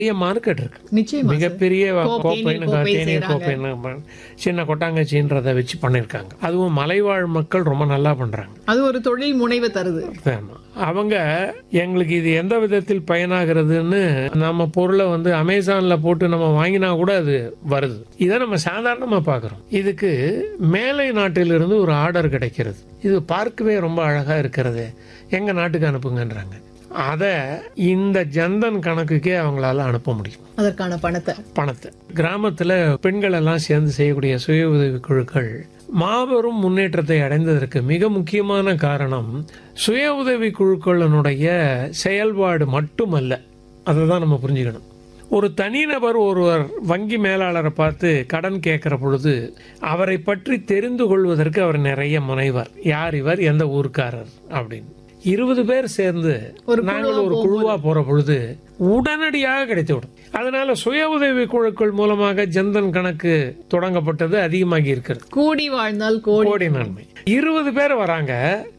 பெரிய மார்க்கெட் இருக்கு நிச்சயமா சார். மிகப்பெரிய கோப்பை, கோப்பைன்னு கோப்பை தேநீர் செய்றாங்க. கோப்பைன்னு சின்ன கொட்டாங்கச்சின்றதை வச்சு பண்ணியிருக்காங்க அதுவும் மலைவாழ் மக்கள் ரொம்ப நல்லா பண்றாங்க அது ஒரு தொழில் முனைவை தருது ஆமா. அவங்க எங்களுக்கு இது எந்த விதத்தில் பயனாகிறதுன்னு நம்ம பொருளை வந்து அமேசான்ல போட்டு நம்ம வாங்கினா கூட அது வருது இதை நம்ம சாதாரணமா பார்க்குறோம் இதுக்கு மேலை நாட்டிலிருந்து ஒரு ஆர்டர் கிடைக்கிறது இது பார்க்கவே ரொம்ப அழகா இருக்கிறது எங்க நாட்டுக்கு அனுப்புங்கன்றாங்க அதை இந்த ஜன்தன் கணக்குக்கே அவங்களால அனுப்ப முடியும் அதற்கான பணத்தை பணத்தை கிராமத்துல பெண்கள் எல்லாம் சேர்ந்து செய்யக்கூடிய சுய உதவி குழுக்கள் மாபெரும் முன்னேற்றத்தை அடைந்ததற்கு மிக முக்கியமான காரணம் சுய உதவி குழுக்களினுடைய செயல்பாடு மட்டுமல்ல அதை தான் நம்ம புரிஞ்சுக்கணும் ஒரு தனிநபர் ஒருவர் வங்கி மேலாளரை பார்த்து கடன் கேட்கிற பொழுது அவரை பற்றி தெரிந்து கொள்வதற்கு அவர் நிறைய முனைவர் யார் இவர் எந்த ஊர்க்காரர் அப்படின்னு இருபது பேர் சேர்ந்து ஒரு நாங்கள் ஒரு குழுவா போற பொழுது உடனடியாக கிடைத்து விடும் அதனால சுய உதவி குழுக்கள் மூலமாக ஜன்தன் கணக்கு தொடங்கப்பட்டது அதிகமாகி இருக்கிறது கூடி வாழ்ந்தால் கோடி கோடி நன்மை இருபது பேர் வராங்க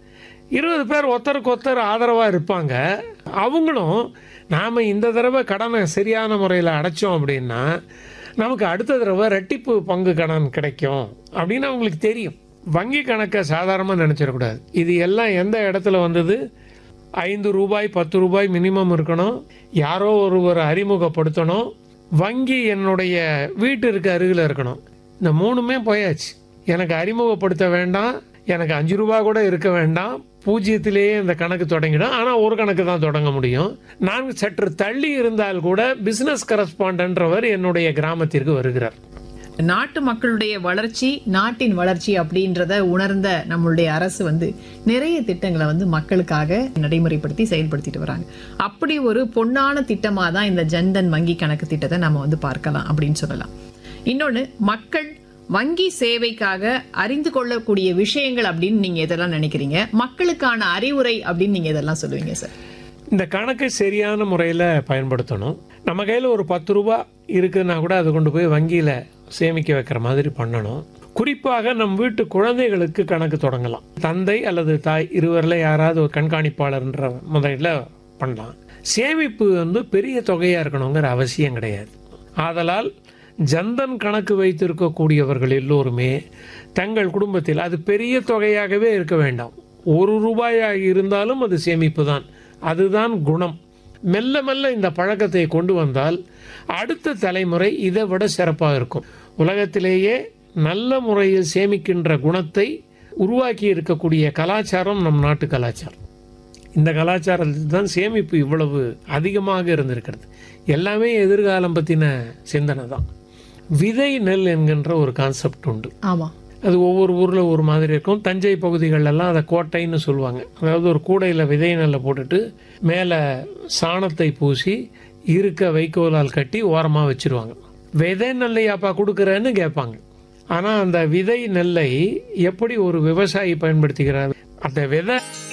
இருபது பேர் ஒருத்தருக்கு ஒருத்தர் ஆதரவா இருப்பாங்க அவங்களும் நாம இந்த தடவை கடனை சரியான முறையில் அடைச்சோம் அப்படின்னா நமக்கு அடுத்த தடவை ரெட்டிப்பு பங்கு கடன் கிடைக்கும் அப்படின்னு அவங்களுக்கு தெரியும் வங்கி கணக்கை சாதாரணமாக நினச்சிடக்கூடாது இது எல்லாம் எந்த இடத்துல வந்தது ஐந்து ரூபாய் பத்து ரூபாய் மினிமம் இருக்கணும் யாரோ ஒருவர் அறிமுகப்படுத்தணும் வங்கி என்னுடைய வீட்டிற்கு அருகில் இருக்கணும் இந்த மூணுமே போயாச்சு எனக்கு அறிமுகப்படுத்த வேண்டாம் எனக்கு அஞ்சு ரூபா கூட இருக்க வேண்டாம் பூஜ்ஜியத்திலேயே இந்த கணக்கு தொடங்கிடும் ஆனால் ஒரு கணக்கு தான் தொடங்க முடியும் நான் சற்று தள்ளி இருந்தால் கூட பிசினஸ் கரஸ்பாண்டன்றவர் என்னுடைய கிராமத்திற்கு வருகிறார் நாட்டு மக்களுடைய வளர்ச்சி நாட்டின் வளர்ச்சி அப்படின்றத உணர்ந்த நம்மளுடைய அரசு வந்து நிறைய திட்டங்களை வந்து மக்களுக்காக நடைமுறைப்படுத்தி செயல்படுத்திட்டு வராங்க அப்படி ஒரு பொன்னான திட்டமா தான் இந்த ஜன்தன் வங்கி கணக்கு திட்டத்தை நம்ம வந்து பார்க்கலாம் அப்படின்னு சொல்லலாம் இன்னொன்னு மக்கள் வங்கி சேவைக்காக அறிந்து கொள்ளக்கூடிய விஷயங்கள் அப்படின்னு நீங்க எதெல்லாம் நினைக்கிறீங்க மக்களுக்கான அறிவுரை அப்படின்னு நீங்க எதெல்லாம் சொல்லுவீங்க சார் இந்த கணக்கை சரியான முறையில் பயன்படுத்தணும் நம்ம கையில் ஒரு பத்து ரூபா இருக்குன்னா கூட அதை கொண்டு போய் வங்கியில் சேமிக்க வைக்கிற மாதிரி பண்ணணும் குறிப்பாக நம் வீட்டு குழந்தைகளுக்கு கணக்கு தொடங்கலாம் தந்தை அல்லது தாய் இருவரில் யாராவது ஒரு கண்காணிப்பாளர்ன்ற முறையில் பண்ணலாம் சேமிப்பு வந்து பெரிய தொகையாக இருக்கணுங்கிற அவசியம் கிடையாது ஆதலால் ஜன்தன் கணக்கு வைத்திருக்கக்கூடியவர்கள் எல்லோருமே தங்கள் குடும்பத்தில் அது பெரிய தொகையாகவே இருக்க வேண்டாம் ஒரு ரூபாயாக இருந்தாலும் அது சேமிப்பு தான் அதுதான் குணம் மெல்ல மெல்ல இந்த பழக்கத்தை கொண்டு வந்தால் அடுத்த தலைமுறை இதை விட சிறப்பாக இருக்கும் உலகத்திலேயே நல்ல முறையில் சேமிக்கின்ற குணத்தை உருவாக்கி இருக்கக்கூடிய கலாச்சாரம் நம் நாட்டு கலாச்சாரம் இந்த கலாச்சாரத்தில் தான் சேமிப்பு இவ்வளவு அதிகமாக இருந்திருக்கிறது எல்லாமே எதிர்காலம் பற்றின சிந்தனை தான் விதை நெல் என்கின்ற ஒரு கான்செப்ட் உண்டு ஆமா அது ஒவ்வொரு ஊரில் ஒரு மாதிரி இருக்கும் தஞ்சை பகுதிகளெல்லாம் அதை கோட்டைன்னு சொல்லுவாங்க அதாவது ஒரு கூடையில் விதை நெல்லை போட்டுட்டு மேலே சாணத்தை பூசி இருக்க வைக்கோலால் கட்டி ஓரமாக வச்சிருவாங்க விதை நெல்லையாப்பா கொடுக்குறேன்னு கேட்பாங்க ஆனால் அந்த விதை நெல்லை எப்படி ஒரு விவசாயி பயன்படுத்திக்கிறார் அந்த விதை